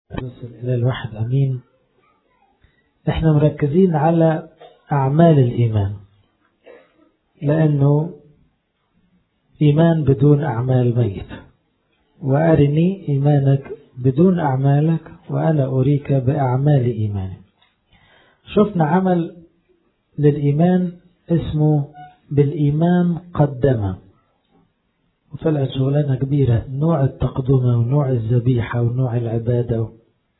نصل إلى الواحد أمين احنا مركزين على أعمال الإيمان لأنه إيمان بدون أعمال ميت وأرني إيمانك بدون أعمالك وأنا أريك بأعمال إيماني شفنا عمل للإيمان اسمه بالإيمان قدم وطلعت شغلانة كبيرة نوع التقدمة ونوع الذبيحة ونوع العبادة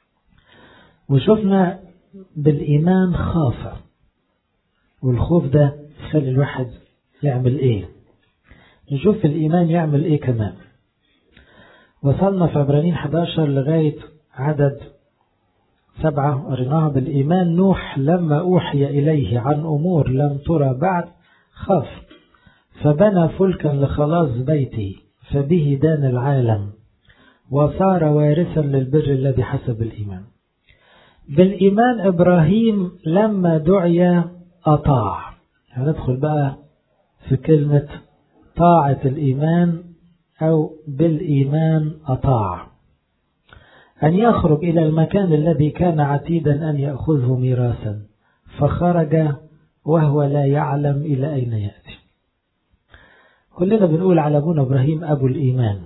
وشفنا بالإيمان خاف والخوف ده يخلي الواحد يعمل ايه نشوف الإيمان يعمل ايه كمان وصلنا في عبرانين 11 لغاية عدد سبعة قريناها بالإيمان نوح لما أوحي إليه عن أمور لم ترى بعد خاف فبنى فلكا لخلاص بيته فبه دان العالم وصار وارثا للبر الذي حسب الإيمان بالإيمان إبراهيم لما دعي أطاع هندخل بقى في كلمة طاعة الإيمان أو بالإيمان أطاع أن يخرج إلى المكان الذي كان عتيدا أن يأخذه ميراثا فخرج وهو لا يعلم إلى أين يأتي كلنا بنقول على أبونا إبراهيم أبو الإيمان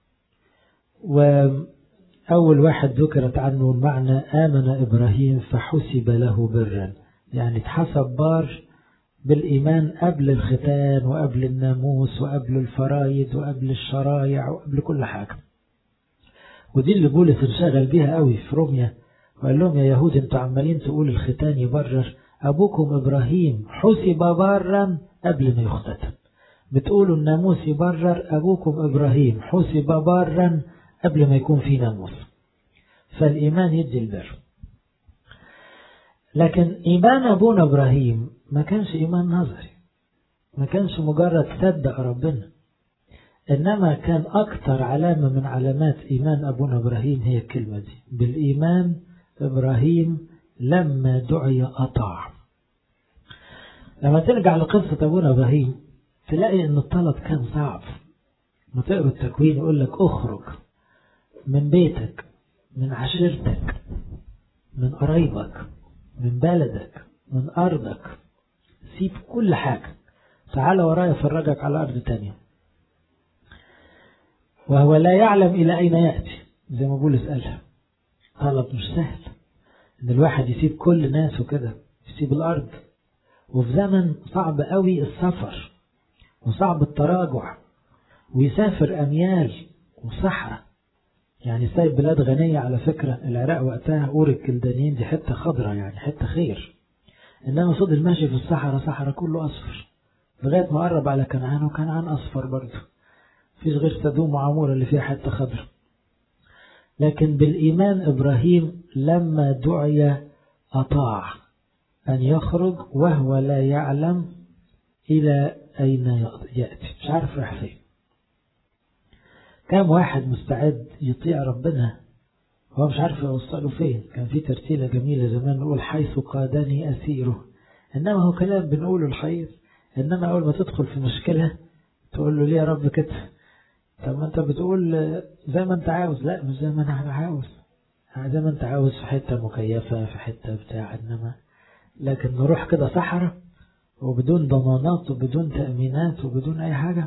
وأول واحد ذكرت عنه المعنى آمن إبراهيم فحسب له برا يعني اتحسب بار بالإيمان قبل الختان وقبل الناموس وقبل الفرايد وقبل الشرايع وقبل كل حاجة ودي اللي بولس انشغل بيها قوي في روميا وقال لهم يا يهود انتوا عمالين تقول الختان يبرر أبوكم إبراهيم حسب برا قبل ما يختتن بتقولوا الناموس يبرر أبوكم إبراهيم حسب برا قبل ما يكون في ناموس فالإيمان يدي البر لكن إيمان أبونا إبراهيم ما كانش إيمان نظري ما كانش مجرد صدق ربنا إنما كان أكثر علامة من علامات إيمان أبونا إبراهيم هي الكلمة دي بالإيمان إبراهيم لما دعي أطاع لما ترجع لقصة أبونا إبراهيم تلاقي أن الطلب كان صعب ما تقرأ التكوين يقول لك اخرج من بيتك من عشيرتك من قرايبك من بلدك من أرضك سيب كل حاجة تعال ورايا فرجك على أرض تانية وهو لا يعلم إلى أين يأتي زي ما بولس قالها طلب مش سهل إن الواحد يسيب كل ناسه كده يسيب الأرض وفي زمن صعب قوي السفر وصعب التراجع ويسافر أميال وصحراء يعني سايب بلاد غنية على فكرة العراق وقتها أور الكلدانيين دي حتة خضراء يعني حتة خير إنما فضل ماشي في الصحراء صحراء كله أصفر لغاية ما قرب على كنعان وكنعان أصفر برضه فيش غير سدوم وعمورة اللي فيها حتة خضراء لكن بالإيمان إبراهيم لما دعي أطاع أن يخرج وهو لا يعلم إلى أين يأتي مش عارف راح فين كم واحد مستعد يطيع ربنا هو مش عارف يوصله فين كان في ترتيلة جميلة زمان نقول حيث قادني أسيره إنما هو كلام بنقوله الحقيقة إنما أول ما تدخل في مشكلة تقول له ليه يا رب كده طب ما أنت بتقول زي ما أنت عاوز لا مش زي ما أنا عاوز زي ما أنت عاوز في حتة مكيفة في حتة بتاع إنما لكن نروح كده صحراء وبدون ضمانات وبدون تأمينات وبدون أي حاجة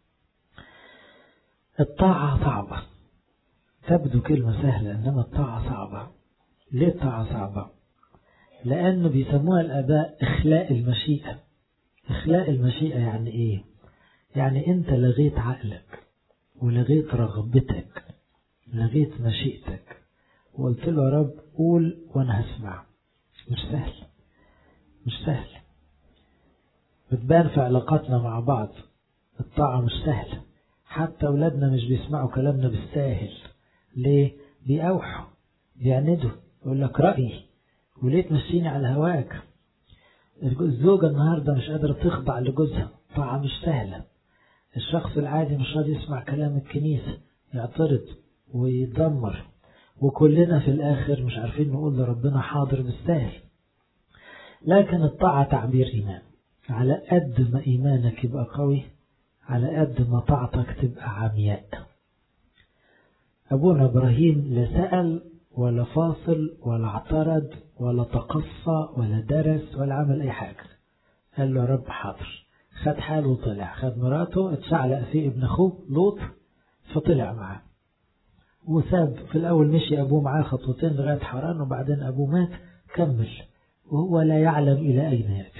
الطاعة صعبة تبدو كلمة سهلة إنما الطاعة صعبة ليه الطاعة صعبة لأنه بيسموها الآباء إخلاء المشيئة إخلاء المشيئة يعني إيه يعني أنت لغيت عقلك ولغيت رغبتك لغيت مشيئتك وقلت له يا رب قول وأنا هسمع مش سهل مش سهل بتبان في علاقاتنا مع بعض الطاعة مش سهلة حتى أولادنا مش بيسمعوا كلامنا بالساهل ليه؟ بيأوحوا بيعندوا يقول لك رأيي وليه تمشيني على هواك الزوجة النهاردة مش قادرة تخضع لجوزها طاعة مش سهلة الشخص العادي مش راضي يسمع كلام الكنيسة يعترض ويتدمر وكلنا في الآخر مش عارفين نقول لربنا حاضر بالسهل لكن الطاعة تعبير إيمان على قد ما إيمانك يبقى قوي على قد ما طاعتك تبقى عمياء أبونا إبراهيم لا سأل ولا فاصل ولا اعترض ولا تقصى ولا درس ولا عمل أي حاجة قال له يا رب حاضر خد حاله وطلع خد مراته اتشعلق في ابن أخوه لوط فطلع معاه وساب في الأول مشي أبوه معاه خطوتين لغاية حران وبعدين أبوه مات كمل وهو لا يعلم إلى أين يأتي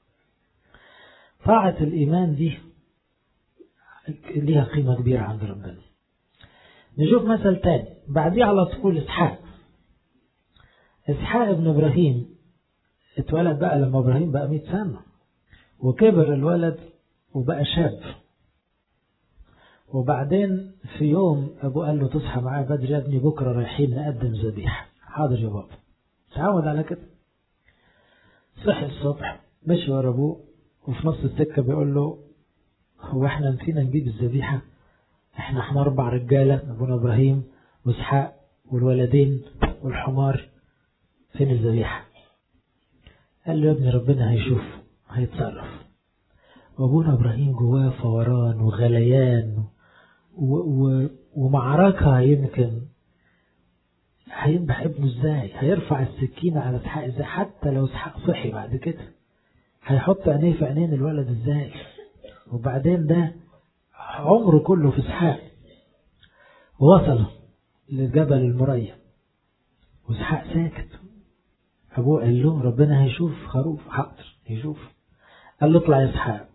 طاعة الإيمان دي ليها قيمة كبيرة عند ربنا نشوف مثل تاني بعديه على طول إسحاق إسحاق ابن إبراهيم اتولد بقى لما إبراهيم بقى 100 سنة وكبر الولد وبقى شاب وبعدين في يوم أبوه قال له تصحى معايا بدري يا ابني بكرة رايحين نقدم ذبيحة حاضر يا بابا تعود على كده صحي الصبح مشي ورا أبوه وفي نص السكة بيقول له هو احنا نسينا نجيب الذبيحة احنا احنا أربع رجالة أبونا إبراهيم وإسحاق والولدين والحمار فين الذبيحة قال له يا ابني ربنا هيشوف هيتصرف وابونا ابراهيم جواه فوران وغليان و و ومعركة يمكن هيذبح ابنه ازاي هيرفع السكينة على اسحاق ازاي حتى لو اسحاق صحي بعد كده هيحط عينيه في عينين الولد ازاي وبعدين ده عمره كله في اسحاق وصل لجبل المريا واسحاق ساكت ابوه قال له ربنا هيشوف خروف حاضر يشوف قال له اطلع يا اسحاق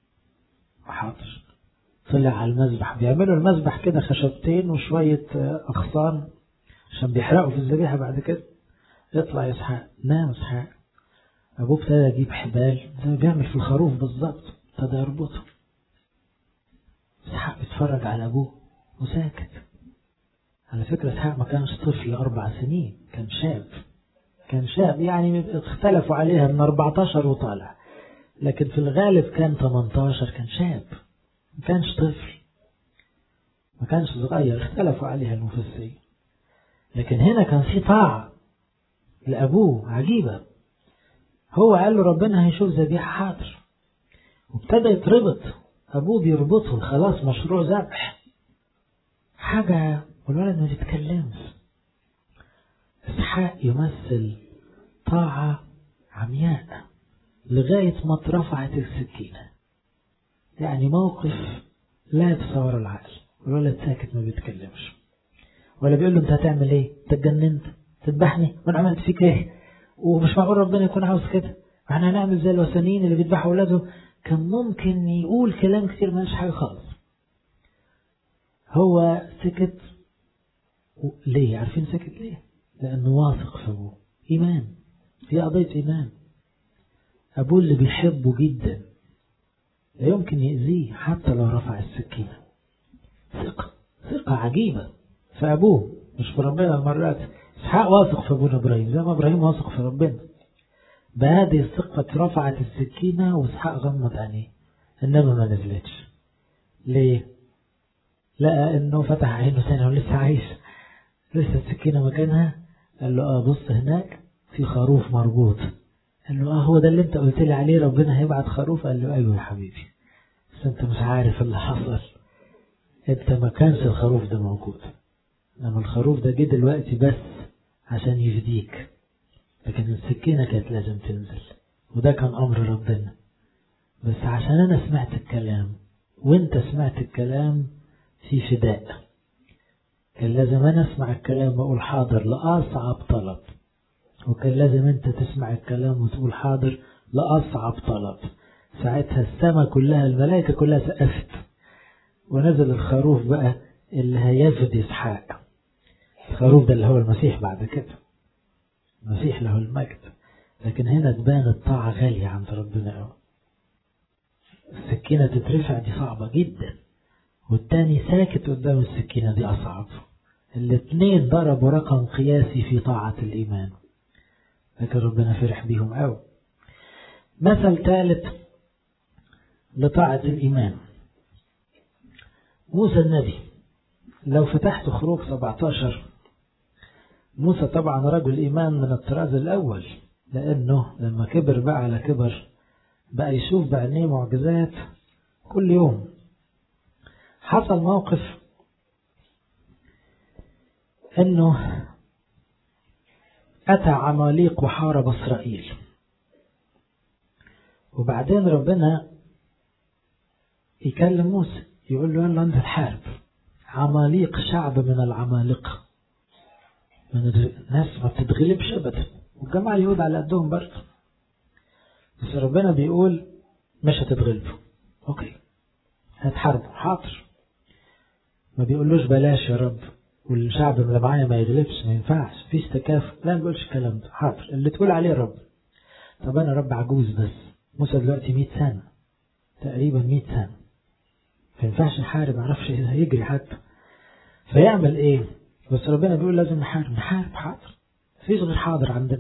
حاضر طلع على المذبح بيعملوا المذبح كده خشبتين وشوية أغصان عشان بيحرقوا في الذبيحة بعد كده اطلع يا اسحاق نام اسحاق أبوه ابتدى يجيب حبال زي ما بيعمل في الخروف بالظبط ابتدى يربطه اسحاق بيتفرج على أبوه وساكت على فكرة اسحاق ما كانش طفل أربع سنين كان شاب كان شاب يعني اختلفوا عليها من 14 وطالع لكن في الغالب كان 18 كان شاب ما كانش طفل ما كانش صغير اختلفوا عليها المفسرين لكن هنا كان في طاعة لأبوه عجيبة هو قال له ربنا هيشوف ذبيحة حاضر وابتدى يتربط أبوه بيربطه خلاص مشروع ذبح حاجة والولد ما بيتكلمش إسحاق يمثل طاعة عمياء لغاية ما اترفعت السكينة يعني موقف لا يتصور العقل الولد ساكت ما بيتكلمش ولا بيقول له انت هتعمل ايه انت اتجننت تذبحني وانا عملت فيك ايه ومش معقول ربنا يكون عاوز كده احنا هنعمل زي الوثنيين اللي بيذبحوا اولاده كان ممكن يقول كلام كتير مالش حاجه خالص هو سكت ليه عارفين سكت ليه لانه واثق في ابوه ايمان في قضيه ايمان أبوه اللي بيحبه جدا لا يمكن يأذيه حتى لو رفع السكينة ثقة ثقة عجيبة في أبوه مش في ربنا المرات إسحاق واثق في أبونا إبراهيم زي ما إبراهيم واثق في ربنا بهذه الثقة رفعت السكينة وإسحاق غمض عينيه إنما ما نزلتش ليه؟ لقى إنه فتح عينه ثانية ولسه عايش لسه السكينة مكانها قال له آه بص هناك في خروف مربوط قال له اه هو ده اللي انت قلت لي عليه ربنا هيبعت خروف قال له ايوه يا حبيبي بس انت مش عارف اللي حصل انت ما كانش الخروف ده موجود انما الخروف ده جه دلوقتي بس عشان يفديك لكن السكينه كانت لازم تنزل وده كان امر ربنا بس عشان انا سمعت الكلام وانت سمعت الكلام في فداء كان لازم انا اسمع الكلام واقول حاضر لاصعب طلب وكان لازم انت تسمع الكلام وتقول حاضر لأصعب طلب ساعتها السماء كلها الملائكة كلها سقفت ونزل الخروف بقى اللي هيفدي إسحاق الخروف ده اللي هو المسيح بعد كده المسيح له المجد لكن هنا تبان الطاعة غالية عند ربنا قوي السكينة تترفع دي صعبة جدا والتاني ساكت قدام السكينة دي أصعب الاتنين ضربوا رقم قياسي في طاعة الإيمان لكن ربنا فرح بيهم قوي مثل ثالث لطاعة الإيمان موسى النبي لو فتحت خروج 17 موسى طبعا رجل إيمان من الطراز الأول لأنه لما كبر بقى على كبر بقى يشوف بعينيه معجزات كل يوم حصل موقف انه أتى عماليق وحارب إسرائيل وبعدين ربنا يكلم موسى يقول له يلا انت تحارب عماليق شعب من العمالقة من الناس ما بتتغلبش ابدا والجماعة اليهود على قدهم برضه بس ربنا بيقول مش هتتغلبوا اوكي هتحاربوا حاضر ما بيقولوش بلاش يا رب والشعب اللي معايا ما يغلبش ما ينفعش فيش تكافؤ لا ما بيقولش الكلام ده حاضر اللي تقول عليه رب طب انا رب عجوز بس موسى دلوقتي 100 سنة تقريبا 100 سنة ما ينفعش نحارب ما اعرفش هيجري حتى فيعمل ايه بس ربنا بيقول لازم نحارب نحارب حاضر مفيش غير حاضر عندنا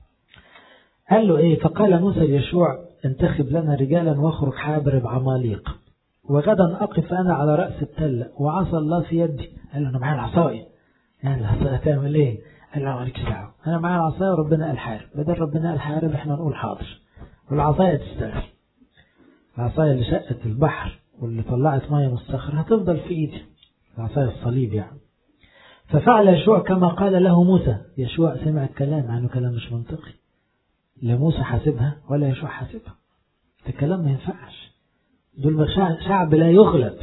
قال له ايه فقال موسى ليشوع انتخب لنا رجالا واخرج حابر بعماليق وغدا اقف انا على راس التله وعصى الله في يدي قال له انا معايا العصايه يعني العصايه هتعمل ايه؟ قال له مالكش دعوه انا معايا العصايه وربنا قال حارب بدل ربنا قال حارب احنا نقول حاضر والعصايه تشتغل العصايه اللي شقت البحر واللي طلعت ميه من الصخر هتفضل في ايدي العصايه الصليب يعني ففعل يشوع كما قال له موسى يشوع سمع الكلام عنه كلام مش منطقي لا موسى حاسبها ولا يشوع حاسبها ده كلام ما ينفعش دول شعب لا يغلب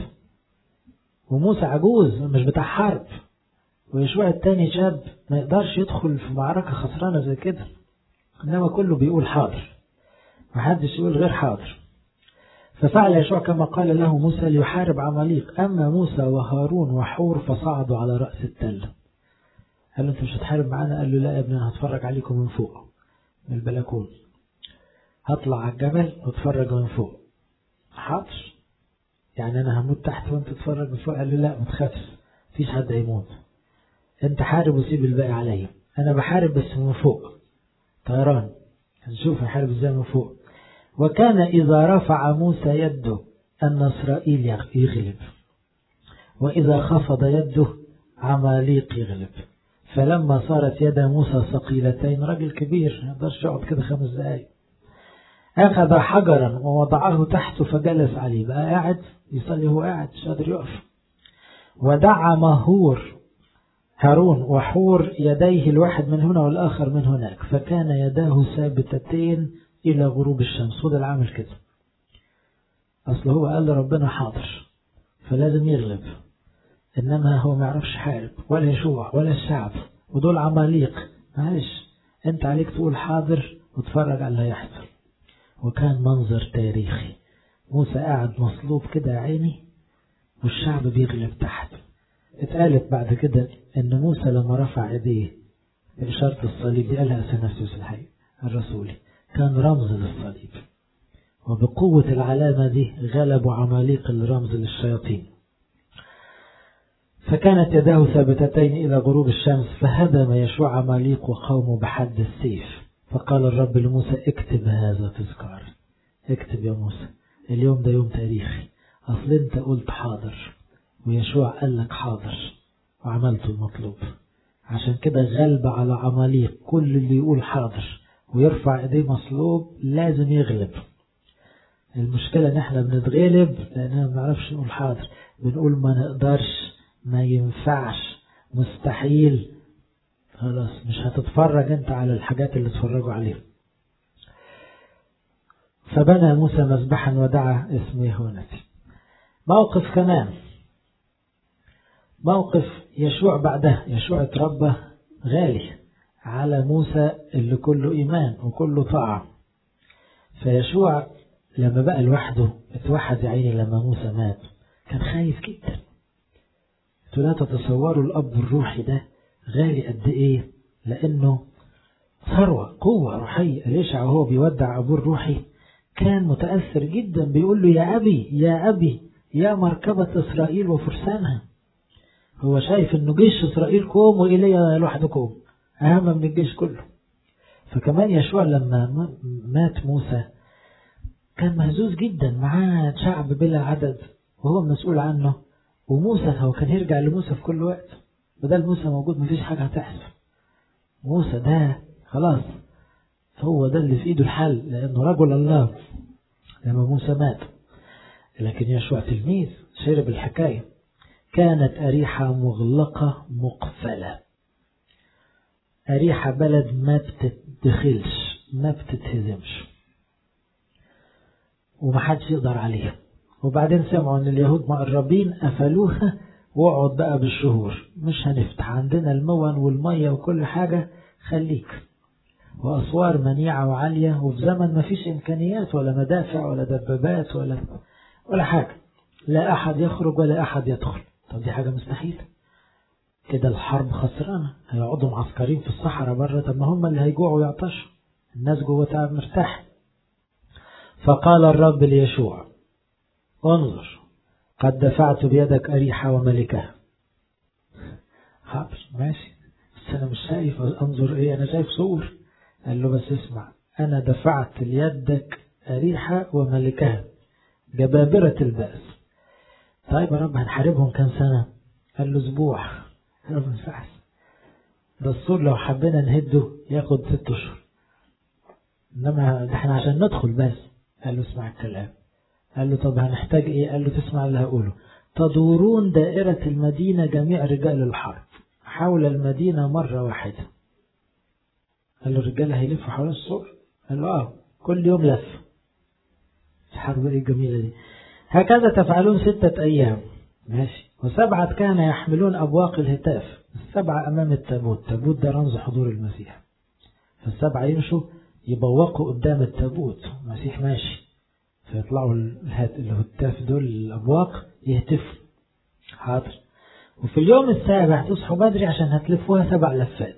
وموسى عجوز مش بتاع حرب ويشوع التاني شاب ما يقدرش يدخل في معركة خسرانة زي كده إنما كله بيقول حاضر محدش يقول غير حاضر ففعل يشوع كما قال له موسى ليحارب عماليق أما موسى وهارون وحور فصعدوا على رأس التل قال له أنت مش هتحارب معانا قال له لا يا ابني أنا هتفرج عليكم من فوق من البلكون هطلع على الجبل واتفرج من فوق حاضر يعني أنا هموت تحت وأنت تتفرج من فوق قال له لا ما تخافش مفيش حد هيموت أنت حارب وسيب الباقي عليا أنا بحارب بس من فوق طيران هنشوف هحارب ازاي من فوق وكان إذا رفع موسى يده أن إسرائيل يغلب وإذا خفض يده عماليق يغلب فلما صارت يد موسى ثقيلتين رجل كبير ما يقدرش يقعد كده خمس دقايق أخذ حجرا ووضعه تحته فجلس عليه بقى قاعد يصلي هو قاعد مش قادر يقف ودعا مهور هارون وحور يديه الواحد من هنا والآخر من هناك فكان يداه ثابتتين إلى غروب الشمس وده العامل كده أصل هو قال ربنا حاضر فلازم يغلب إنما هو ما يعرفش حارب ولا يشوع ولا الشعب ودول عماليق معلش أنت عليك تقول حاضر وتفرج على اللي هيحصل وكان منظر تاريخي موسى قاعد مصلوب كده يا عيني والشعب بيغلب تحت اتقالت بعد كده ان موسى لما رفع ايديه بإشارة الصليب قالها سنفسس الحي الرسولي كان رمز للصليب وبقوة العلامة دي غلبوا عماليق الرمز للشياطين فكانت يداه ثابتتين إلى غروب الشمس فهدم يشوع عماليق وقومه بحد السيف فقال الرب لموسى اكتب هذا تذكار اكتب يا موسى اليوم ده يوم تاريخي أصل أنت قلت حاضر ويشوع قال لك حاضر وعملت المطلوب عشان كده غلب على عماليق كل اللي يقول حاضر ويرفع ايديه مصلوب لازم يغلب المشكلة ان احنا بنتغلب لاننا ما بنعرفش نقول حاضر بنقول ما نقدرش ما ينفعش مستحيل خلاص مش هتتفرج انت على الحاجات اللي تفرجوا عليها فبنى موسى مذبحا ودعا اسمه يهونتي موقف كمان موقف يشوع بعده يشوع اتربى غالي على موسى اللي كله إيمان وكله طاعة فيشوع لما بقى لوحده اتوحد يا عيني لما موسى مات كان خايف جدا انتوا لا تتصوروا الأب الروحي ده غالي قد إيه لأنه ثروة قوة روحية ليشع وهو بيودع أبوه الروحي كان متأثر جدا بيقول له يا أبي يا أبي يا مركبة إسرائيل وفرسانها هو شايف انه جيش اسرائيل قوم والي لوحدكم اهم من الجيش كله فكمان يشوع لما مات موسى كان مهزوز جدا معاه شعب بلا عدد وهو مسؤول عنه وموسى هو كان يرجع لموسى في كل وقت بدل موسى موجود مفيش حاجة هتحصل موسى ده خلاص هو ده اللي في ايده الحل لانه رجل الله لما موسى مات لكن يشوع تلميذ شرب الحكايه كانت أريحة مغلقة مقفلة أريحة بلد ما بتتدخلش ما بتتهزمش ومحدش يقدر عليها وبعدين سمعوا ان اليهود مقربين قفلوها واقعد بقى بالشهور مش هنفتح عندنا المون والمية وكل حاجة خليك وأسوار منيعة وعالية وفي زمن ما فيش إمكانيات ولا مدافع ولا دبابات ولا ولا حاجة لا أحد يخرج ولا أحد يدخل طب دي حاجة مستحيلة كده الحرب خسرانة هيقعدوا معسكرين في الصحراء بره طب ما هم اللي هيجوعوا ويعطشوا الناس جوه تعب مرتاح فقال الرب ليشوع انظر قد دفعت بيدك أريحة وملكها حاضر ماشي بس أنا مش شايف أنظر إيه أنا شايف صور قال له بس اسمع أنا دفعت ليدك أريحة وملكها جبابرة البأس طيب يا رب هنحاربهم كام سنة قال له أسبوع رب مساعد ده السور لو حبينا نهده ياخد ست أشهر إنما احنا عشان ندخل بس قال له اسمع الكلام قال له طب هنحتاج ايه قال له تسمع اللي هقوله تدورون دائرة المدينة جميع رجال الحرب حول المدينة مرة واحدة قال له الرجال هيلفوا حول السور قال له اه كل يوم لف الحرب ايه الجميلة دي هكذا تفعلون ستة أيام ماشي وسبعة كان يحملون أبواق الهتاف السبعة أمام التابوت التابوت ده رمز حضور المسيح فالسبعة يمشوا يبوقوا قدام التابوت المسيح ماشي فيطلعوا الهتاف دول الأبواق يهتفوا حاضر وفي اليوم السابع تصحوا بدري عشان هتلفوها سبع لفات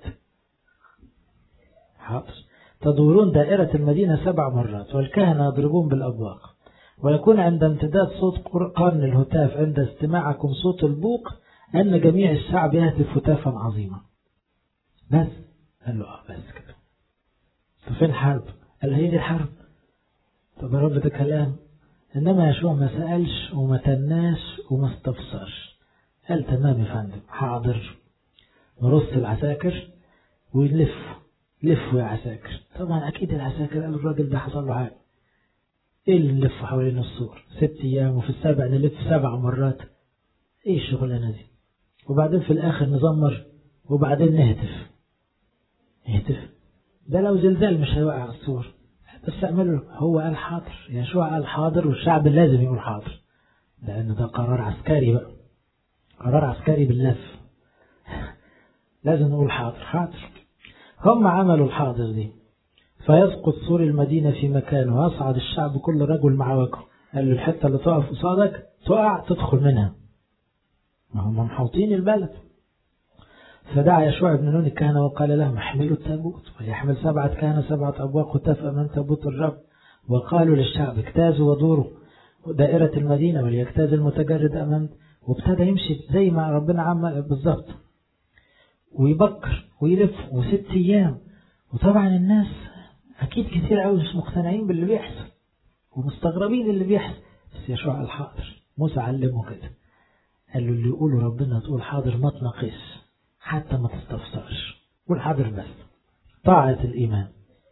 حاضر تدورون دائرة المدينة سبع مرات والكهنة يضربون بالأبواق ويكون عند امتداد صوت قرن الهتاف عند استماعكم صوت البوق أن جميع الشعب يهتف هتافا عظيما بس قال له اه بس كده طب فين الحرب قال هي دي الحرب طب يا رب ده كلام إنما يشوع ما سألش وما تناش وما استفسرش قال تمام يا فندم حاضر نرص العساكر ونلف لفوا يا عساكر طبعا أكيد العساكر قالوا الراجل ده حصل له حاجة إيه اللي نلف حوالين السور ست أيام وفي السابع نلف سبع مرات إيه الشغلانة دي وبعدين في الآخر نزمر وبعدين نهتف نهتف ده لو زلزال مش هيوقع السور بس اعملوا هو قال حاضر يشوع قال حاضر والشعب لازم يقول حاضر لأن ده قرار عسكري بقى قرار عسكري باللف لازم نقول حاضر حاضر هم عملوا الحاضر دي فيسقط سور المدينة في مكانه ويصعد الشعب كل رجل مع وجهه قال له الحتة اللي تقف قصادك تقع تدخل منها ما هم محوطين البلد فدعا يشوع بن نون الكهنة وقال لهم احملوا التابوت وليحمل سبعة كهنة سبعة أبواق وتف أمام تابوت الرب وقالوا للشعب اجتازوا ودوروا دائرة المدينة وليجتاز المتجرد أمام وابتدى يمشي زي ما ربنا عمل بالظبط ويبكر ويلف وست أيام وطبعا الناس أكيد كتير قوي مش مقتنعين باللي بيحصل ومستغربين اللي بيحصل بس يشوع الحاضر موسى علمه كده قال له اللي يقوله ربنا تقول حاضر ما تناقش حتى ما تستفسرش قول حاضر بس طاعة الإيمان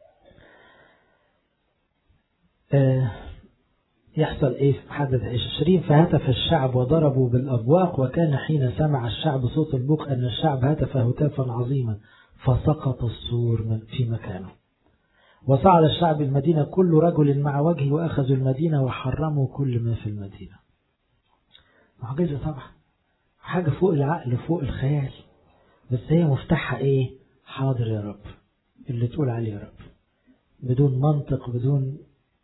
آه يحصل إيه في حدث عشرين فهتف الشعب وضربوا بالأبواق وكان حين سمع الشعب صوت البوق أن الشعب هتف هتافا عظيما فسقط السور من في مكانه وصعد الشعب المدينة كل رجل مع وجهه وأخذوا المدينة وحرموا كل ما في المدينة معجزة طبعا حاجة فوق العقل فوق الخيال بس هي مفتاحها ايه حاضر يا رب اللي تقول عليه يا رب بدون منطق بدون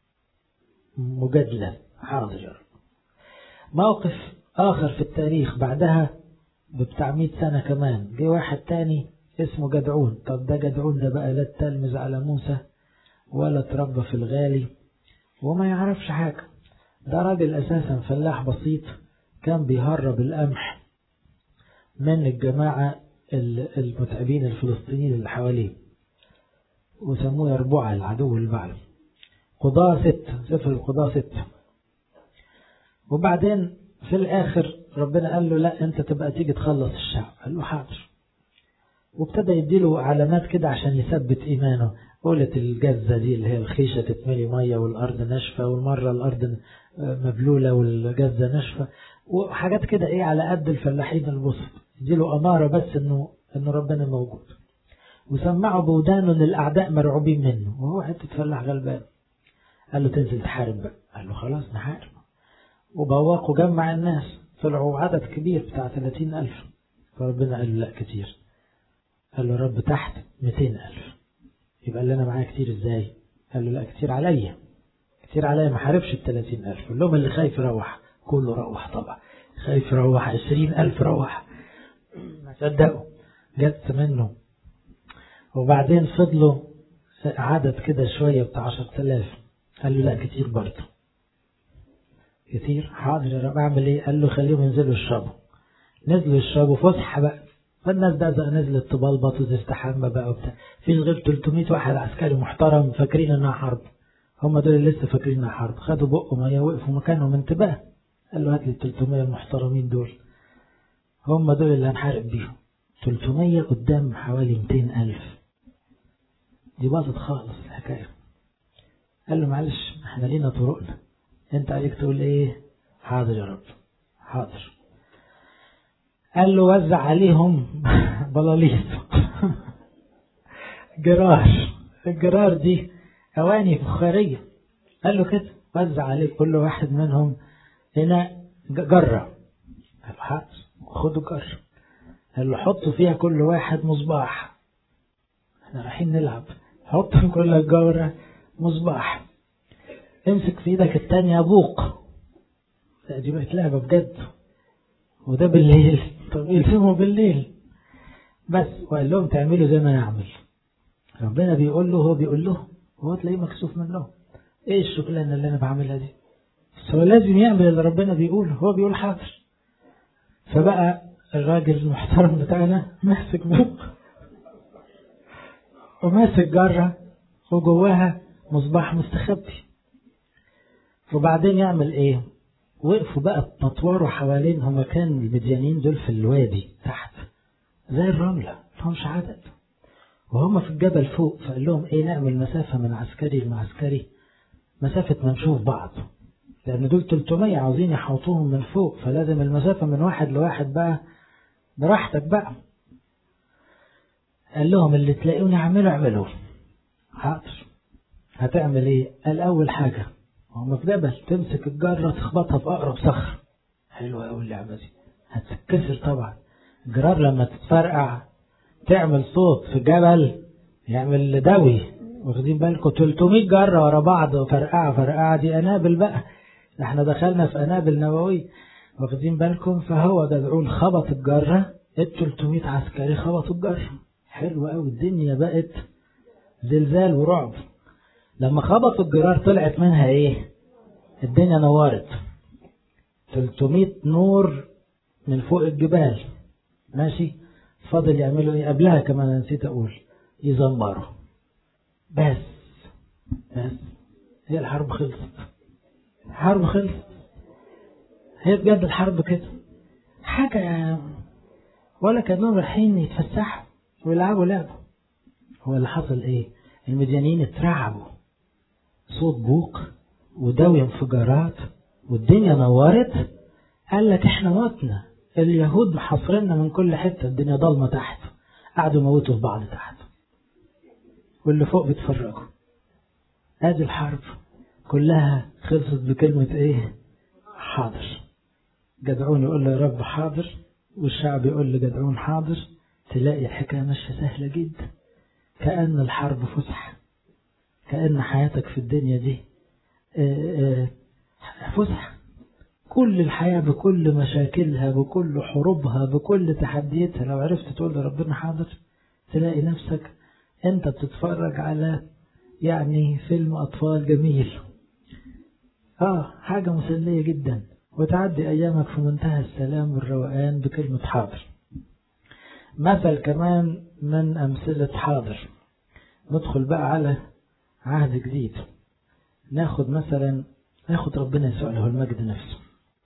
مجادلة حاضر يا رب موقف آخر في التاريخ بعدها ببتاع 100 سنة كمان جه واحد تاني اسمه جدعون طب ده جدعون ده بقى لا تلمذ على موسى ولا تربى في الغالي وما يعرفش حاجة ده راجل أساسا فلاح بسيط كان بيهرب القمح من الجماعة المتعبين الفلسطينيين اللي حواليه وسموه يربوع العدو البعل قضاء ستة سفر القضاء ستة وبعدين في الآخر ربنا قال له لا أنت تبقى تيجي تخلص الشعب قال له حاضر وابتدى يديله علامات كده عشان يثبت إيمانه قولة الجزة دي اللي هي الخيشة تتملي مية والأرض ناشفة والمرة الأرض مبلولة والجزة ناشفة وحاجات كده إيه على قد الفلاحين البسط يديله أمارة بس إنه إنه ربنا موجود وسمعوا بودانه ان الاعداء مرعوبين منه وهو حته فلاح غلبان قال له تنزل تحارب بقى قال له خلاص نحارب وبواق وجمع الناس طلعوا عدد كبير بتاع 30 ألف فربنا قال له لا كتير قال له رب تحت 200 ألف يبقى اللي أنا معايا كتير إزاي قال له لا كتير عليا كتير عليا ما حاربش ال 30 ألف قال لهم اللي خايف يروح كله روح طبعا خايف يروح 20 ألف روح ما صدقوا جت منه وبعدين فضلوا عدد كده شوية بتاع 10000 قال له لا كتير برضه كتير حاضر يا رب اعمل ايه قال له خليهم ينزلوا يشربوا نزلوا يشربوا فسحه بقى فالناس ده بقى نزلت تبلبط وتستحمى بقى وبتاع فيش غير 300 واحد عسكري محترم فاكرين انها حرب هم دول اللي لسه فاكرين انها حرب خدوا بقهم ميه وقفوا مكانهم انتباه قال له هات لي ال 300 المحترمين دول هم دول اللي هنحارب بيهم 300 قدام حوالي 200 ألف دي باظت خالص الحكاية قال له معلش احنا لينا طرقنا انت عليك تقول ايه حاضر يا رب حاضر قال له وزع عليهم بلاليط جرار الجرار دي اواني فخارية قال له كده وزع عليه كل واحد منهم هنا جرة قال له حاضر خدوا جرة قال له حطوا فيها كل واحد مصباح احنا رايحين نلعب حط في كل جرة مصباح امسك في ايدك التانية بوق لا دي بقت لعبة بجد وده بالليل طب يلزموا بالليل بس وقال لهم تعملوا زي ما نعمل ربنا بيقول له هو بيقول له هو تلاقيه مكسوف منه ايه الشغلانه اللي انا بعملها دي بس هو لازم يعمل اللي ربنا بيقوله هو بيقول حاضر فبقى الراجل المحترم بتاعنا ماسك بوق وماسك جرة وجواها مصباح مستخبي وبعدين يعمل ايه وقفوا بقى تطوروا حوالين هما كان المديانين دول في الوادي تحت زي الرملة مش عدد وهم في الجبل فوق فقال لهم ايه نعمل مسافة من عسكري لمعسكري مسافة ما نشوف بعض لأن دول 300 عاوزين يحوطوهم من فوق فلازم المسافة من واحد لواحد بقى براحتك بقى قال لهم اللي تلاقوني اعمله اعملوه حاضر هتعمل ايه قال اول حاجة هم في جبل تمسك الجرة تخبطها في اقرب صخر حلوة قوي اللعبة دي هتتكسر طبعا الجرار لما تتفرقع تعمل صوت في جبل يعمل دوي واخدين بالكم 300 جرة ورا بعض فرقعة فرقعة دي أنابل بقى احنا دخلنا في أنابل نووية واخدين بالكم فهو دعون خبط الجرة ال 300 عسكري خبطوا الجرة حلوة قوي الدنيا بقت زلزال ورعب لما خبطوا الجرار طلعت منها ايه الدنيا نورت 300 نور من فوق الجبال ماشي فاضل يعملوا ايه قبلها كمان نسيت اقول يزمروا بس بس هي الحرب خلصت الحرب خلصت هي بجد الحرب كده حاجة ولا كانوا رايحين يتفسحوا ويلعبوا لعبة هو اللي حصل ايه المديانين اترعبوا صوت بوق ودوي انفجارات والدنيا نورت قال لك احنا متنا اليهود محاصريننا من كل حتة الدنيا ضلمة تحت قعدوا يموتوا في بعض تحت واللي فوق بيتفرجوا ادي الحرب كلها خلصت بكلمة ايه حاضر جدعون يقول له يا رب حاضر والشعب يقول لجدعون حاضر تلاقي الحكاية ماشية سهلة جدا كأن الحرب فسح كأن حياتك في الدنيا دي فسح كل الحياة بكل مشاكلها بكل حروبها بكل تحدياتها لو عرفت تقول لربنا حاضر تلاقي نفسك انت بتتفرج على يعني فيلم أطفال جميل اه حاجة مسلية جدا وتعدي أيامك في منتهى السلام والروقان بكلمة حاضر مثل كمان من أمثلة حاضر ندخل بقى على عهد جديد ناخد مثلا ناخد ربنا يسوع له المجد نفسه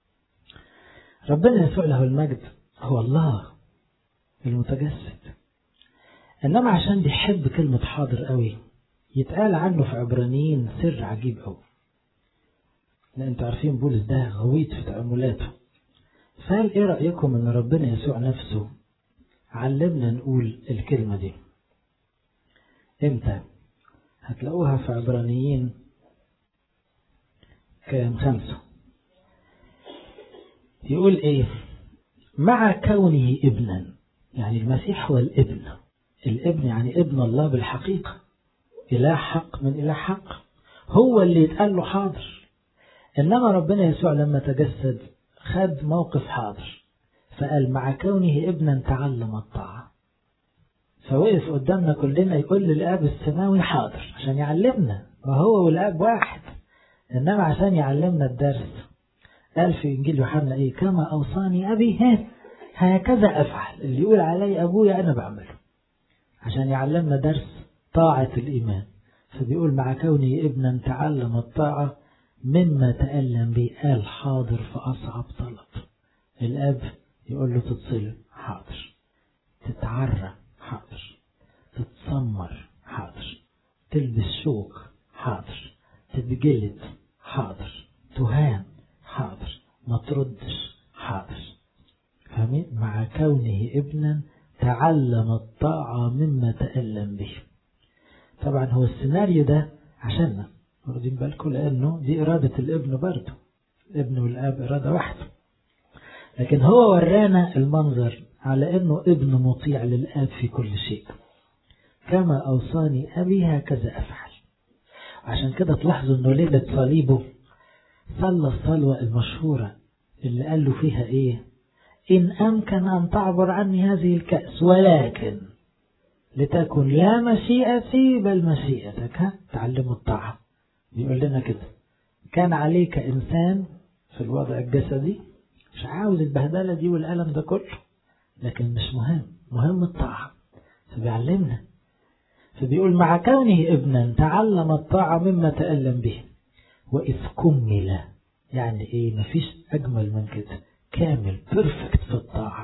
ربنا يسوع له المجد هو الله المتجسد إنما عشان بيحب كلمة حاضر قوي يتقال عنه في عبرانيين سر عجيب قوي لأن انتوا عارفين بولس ده غويط في تأملاته فقال ايه رأيكم ان ربنا يسوع نفسه علمنا نقول الكلمة دي امتى هتلاقوها في عبرانيين كام خمسة يقول ايه مع كونه ابنا يعني المسيح هو الابن الابن يعني ابن الله بالحقيقة إله حق من إله حق هو اللي يتقال له حاضر إنما ربنا يسوع لما تجسد خد موقف حاضر فقال مع كونه ابنا تعلم الطاعة فوقف قدامنا كلنا يقول للآب السماوي حاضر عشان يعلمنا وهو والآب واحد إنما عشان يعلمنا الدرس قال في إنجيل يوحنا إيه كما أوصاني أبي هكذا أفعل اللي يقول علي أبويا أنا بعمله عشان يعلمنا درس طاعة الإيمان فبيقول مع كوني ابنا تعلم الطاعة مما تألم به قال حاضر في أصعب طلب الأب يقول له تتصل حاضر تتعرى حاضر تتسمر حاضر تلبس شوك حاضر تتجلد حاضر تهان حاضر ما تردش حاضر فاهمين مع كونه ابنا تعلم الطاعة مما تألم به طبعا هو السيناريو ده عشاننا واخدين بالكم لأنه دي إرادة الابن برضه الابن والآب إرادة واحدة لكن هو ورانا المنظر على أنه ابن مطيع للآب في كل شيء كما أوصاني أبي هكذا أفعل عشان كده تلاحظوا أنه ليلة صليبه صلى الصلوة المشهورة اللي قال له فيها إيه إن أمكن أن تعبر عني هذه الكأس ولكن لتكن لا مشيئتي بل مشيئتك ها تعلموا الطاعة بيقول لنا كده كان عليك إنسان في الوضع الجسدي مش عاوز البهدلة دي والألم ده كله لكن مش مهم مهم الطاعة فبيعلمنا فبيقول مع كونه ابنا تعلم الطاعة مما تألم به وإذ كمل يعني إيه مفيش أجمل من كده كامل بيرفكت في الطاعة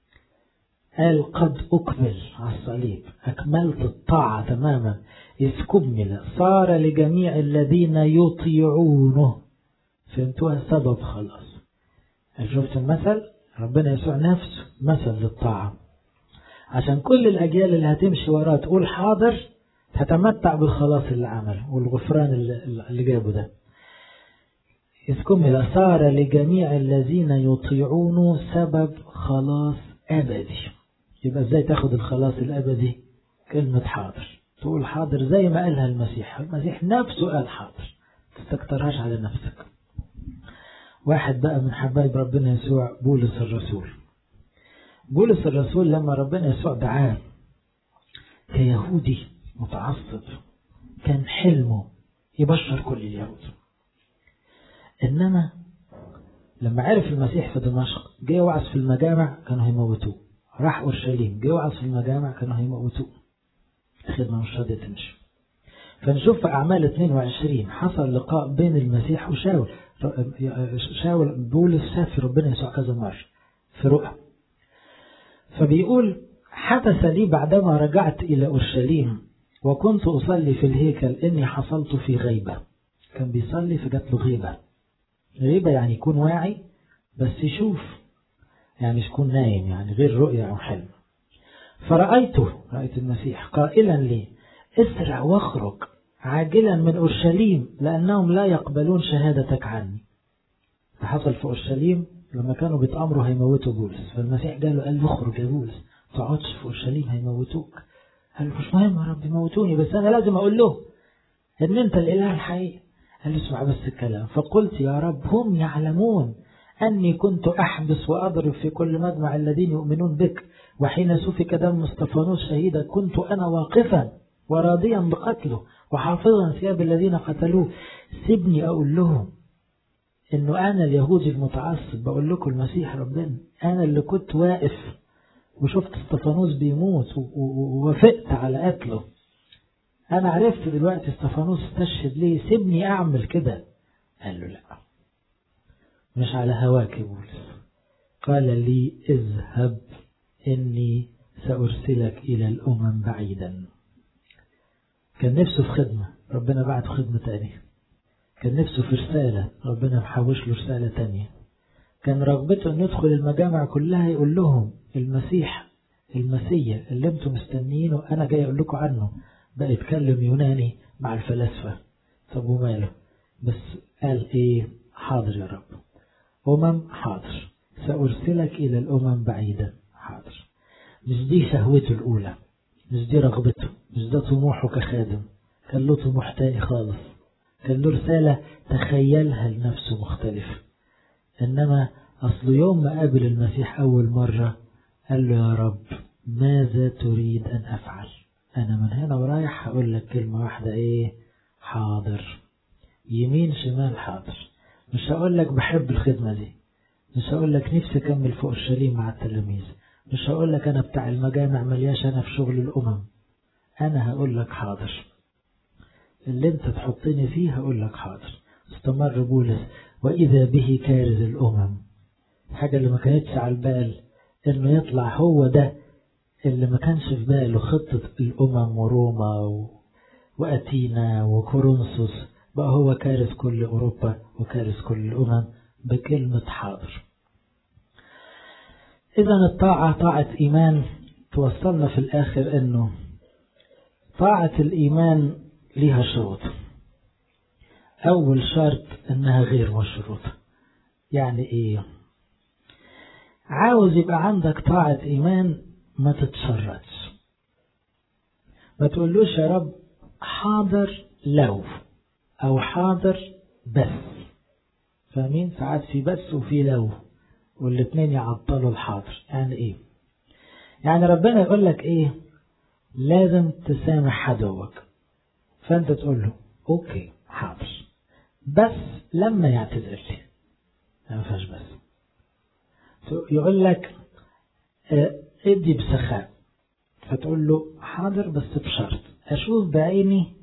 قال قد أكمل على الصليب أكملت الطاعة تماما إذ كمل صار لجميع الذين يطيعونه فهمتوها سبب خلاص شفت المثل ربنا يسوع نفسه مثل للطاعة عشان كل الأجيال اللي هتمشي وراه تقول حاضر هتمتع بالخلاص اللي عمله والغفران اللي جابه ده إذ كمل صار لجميع الذين يطيعون سبب خلاص أبدي يبقى ازاي تاخد الخلاص الأبدي كلمة حاضر تقول حاضر زي ما قالها المسيح المسيح نفسه قال حاضر تستكترهاش على نفسك واحد بقى من حبايب ربنا يسوع بولس الرسول بولس الرسول لما ربنا يسوع دعاه كيهودي متعصب كان حلمه يبشر كل اليهود إنما لما عرف المسيح في دمشق جه وعظ في المجامع كانوا هيموتوه راح أورشليم جه وعظ في المجامع كانوا هيموتوه الخدمة مش راضية تمشي فنشوف في أعمال 22 حصل لقاء بين المسيح وشاول شاول بولس شاف ربنا يسوع كذا مرة في رؤى فبيقول حدث لي بعدما رجعت إلى أورشليم وكنت أصلي في الهيكل إني حصلت في غيبة كان بيصلي فجات له غيبة غيبة يعني يكون واعي بس يشوف يعني مش يكون نايم يعني غير رؤية أو حلم فرأيته رأيت المسيح قائلا لي اسرع واخرج عاجلا من أورشليم لأنهم لا يقبلون شهادتك عني فحصل في أورشليم لما كانوا بيتأمروا هيموتوا بولس فالمسيح قال له قال له اخرج يا بولس تقعدش في أورشليم هيموتوك قال له مش مهم يا رب يموتوني بس أنا لازم أقول له إن أنت الإله الحقيقي قال له اسمع بس الكلام فقلت يا رب هم يعلمون أني كنت أحبس وأضرب في كل مجمع الذين يؤمنون بك وحين سفك دم استفانوس شهيدا كنت أنا واقفا وراضيا بقتله وحافظا ثياب الذين قتلوه سيبني أقول لهم إنه أنا اليهودي المتعصب بقول لكم المسيح ربنا أنا اللي كنت واقف وشفت استفانوس بيموت ووافقت على قتله أنا عرفت دلوقتي استفانوس استشهد ليه سيبني أعمل كده قال له لا مش على هواك يا بولس قال لي اذهب إني سأرسلك إلى الأمم بعيدا كان نفسه في خدمة ربنا بعت خدمة تانية كان نفسه في رسالة ربنا محوش له رسالة تانية كان رغبته أن يدخل المجامع كلها يقول لهم المسيح المسيح اللي انتم مستنيينه أنا جاي أقول لكم عنه بقى يتكلم يوناني مع الفلاسفة طب وماله بس قال ايه حاضر يا رب أمم حاضر سأرسلك إلى الأمم بعيدا حاضر مش دي شهوته الأولى مش دي رغبته مش ده طموحه كخادم كان له طموح تاني خالص كان له رسالة تخيلها لنفسه مختلفة إنما أصل يوم ما قابل المسيح أول مرة قال له يا رب ماذا تريد أن أفعل أنا من هنا ورايح هقول لك كلمة واحدة إيه حاضر يمين شمال حاضر مش هقول لك بحب الخدمة دي مش هقول لك نفسي أكمل فوق الشليم مع التلاميذ مش هقول لك أنا بتاع المجامع ملياش أنا في شغل الأمم أنا هقول لك حاضر اللي أنت تحطني فيه هقول لك حاضر استمر بولس وإذا به كارز الأمم حاجة اللي ما كانتش على البال إنه يطلع هو ده اللي ما كانش في باله خطة الأمم وروما و... وأتينا وكورنثوس بقى هو كارث كل أوروبا وكارث كل الأمم بكلمة حاضر إذا الطاعة طاعة إيمان توصلنا في الآخر أنه طاعة الإيمان لها شروط أول شرط أنها غير مشروطة يعني إيه عاوز يبقى عندك طاعة إيمان ما تتشرطش ما تقولوش يا رب حاضر لو أو حاضر بس فاهمين ساعات في بس وفي لو والاتنين يعطلوا الحاضر يعني ايه يعني ربنا يقول لك ايه لازم تسامح عدوك فانت تقول له اوكي حاضر بس لما يعتذر لي ما فيهاش بس يقول لك اه ادي بسخاء فتقول له حاضر بس بشرط اشوف بعيني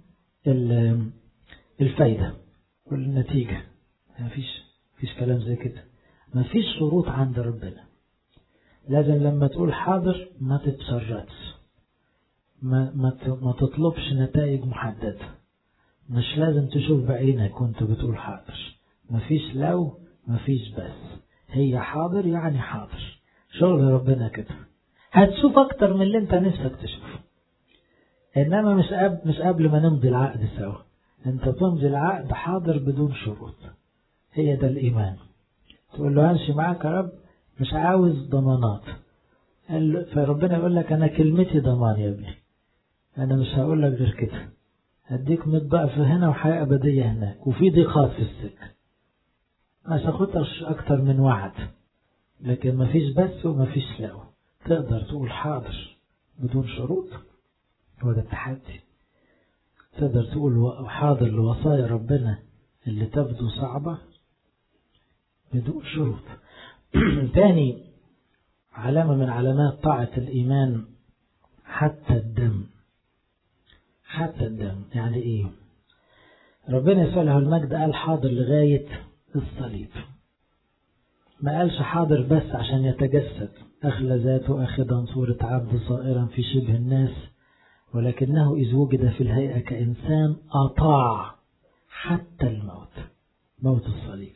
الفايدة والنتيجة ما فيش فيش كلام زي كده ما فيش شروط عند ربنا لازم لما تقول حاضر ما تتشرطش ما, ما, ما تطلبش نتائج محددة مش لازم تشوف بعينك وانت بتقول حاضر ما فيش لو ما فيش بس هي حاضر يعني حاضر شغل ربنا كده هتشوف اكتر من اللي انت نفسك تشوفه انما مش قبل مش قبل ما نمضي العقد سوا انت تمضي العقد حاضر بدون شروط هي ده الايمان تقول له همشي معاك يا رب مش عاوز ضمانات فربنا يقول لك انا كلمتي ضمان يا ابني انا مش هقول لك غير كده هديك ميت ضعف هنا وحياة أبدية هناك وفي ضيقات في السكة مش هاخدش أكتر من وعد لكن مفيش بس ومفيش لو تقدر تقول حاضر بدون شروط هو ده التحدي تقدر تقول حاضر لوصايا ربنا اللي تبدو صعبة بدون شروط تاني علامة من علامات طاعة الإيمان حتى الدم حتى الدم يعني إيه ربنا يسوع له المجد قال حاضر لغاية الصليب ما قالش حاضر بس عشان يتجسد أخلى ذاته أخذا صورة عبد صائرا في شبه الناس ولكنه إذ وجد في الهيئة كإنسان أطاع حتى الموت موت الصليب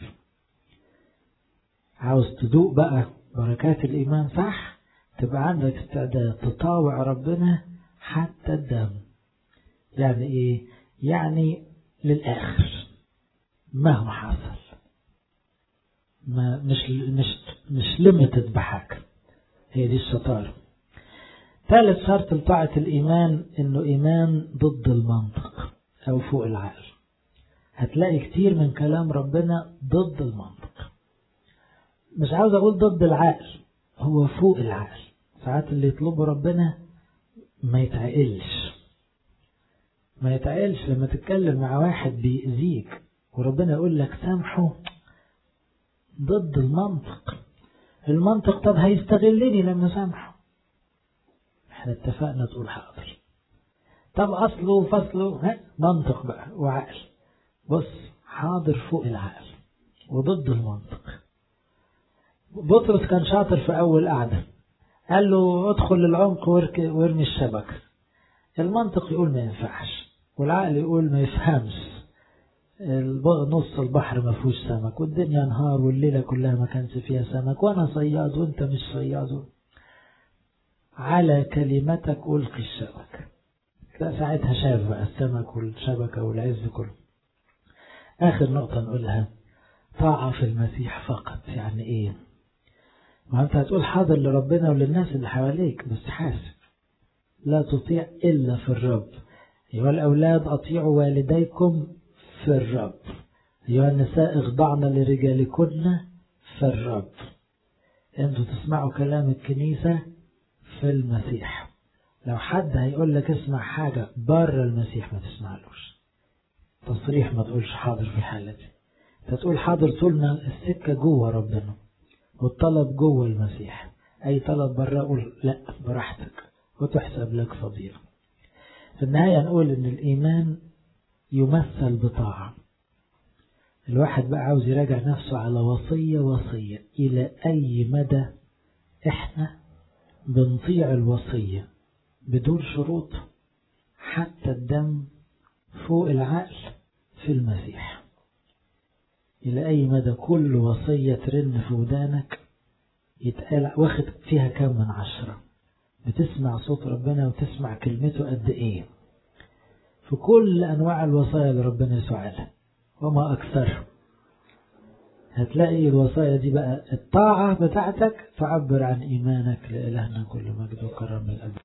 عاوز تدوق بقى بركات الإيمان صح تبقى عندك استعداد تطاوع ربنا حتى الدم يعني إيه يعني للآخر مهما حصل ما مش مش مش ليميتد بحاجة هي دي الشطارة ثالث شرط لطاعة الإيمان إنه إيمان ضد المنطق أو فوق العقل هتلاقي كتير من كلام ربنا ضد المنطق مش عاوز أقول ضد العقل هو فوق العقل ساعات اللي يطلبه ربنا ما يتعقلش ما يتعقلش لما تتكلم مع واحد بيأذيك وربنا يقول لك سامحه ضد المنطق المنطق طب هيستغلني لما سامحه احنا اتفقنا تقول حاضر طب اصله وفصله ها منطق بقى وعقل بص حاضر فوق العقل وضد المنطق بطرس كان شاطر في اول قعده قال له ادخل للعمق وارمي الشبكه المنطق يقول ما ينفعش والعقل يقول ما يفهمش نص البحر ما فيهوش سمك والدنيا نهار والليله كلها ما كانش فيها سمك وانا صياد وانت مش صياد على كلمتك القي الشبكه لا ساعتها شاف بقى السمك والشبكة والعز كله آخر نقطة نقولها طاعة في المسيح فقط يعني إيه ما أنت هتقول حاضر لربنا وللناس اللي حواليك بس حاسب لا تطيع إلا في الرب أيها الأولاد أطيعوا والديكم في الرب أيها النساء اخضعن لرجالكن في الرب أنتوا تسمعوا كلام الكنيسة في المسيح لو حد هيقول لك اسمع حاجة بره المسيح ما تسمعلوش تصريح ما تقولش حاضر في الحالة دي انت تقول حاضر طول ما السكة جوه ربنا والطلب جوه المسيح أي طلب بره قول لا براحتك وتحسب لك فضيلة في النهاية نقول إن الإيمان يمثل بطاعة الواحد بقى عاوز يراجع نفسه على وصية وصية إلى أي مدى إحنا بنطيع الوصية بدون شروط حتى الدم فوق العقل في المسيح إلى أي مدى كل وصية ترن في ودانك يتقال واخد فيها كم من عشرة بتسمع صوت ربنا وتسمع كلمته قد إيه في كل أنواع الوصايا اللي ربنا يسوعها وما أكثر هتلاقي الوصايا دي بقى الطاعة بتاعتك تعبر عن إيمانك لإلهنا كل مجد وكرم الأبد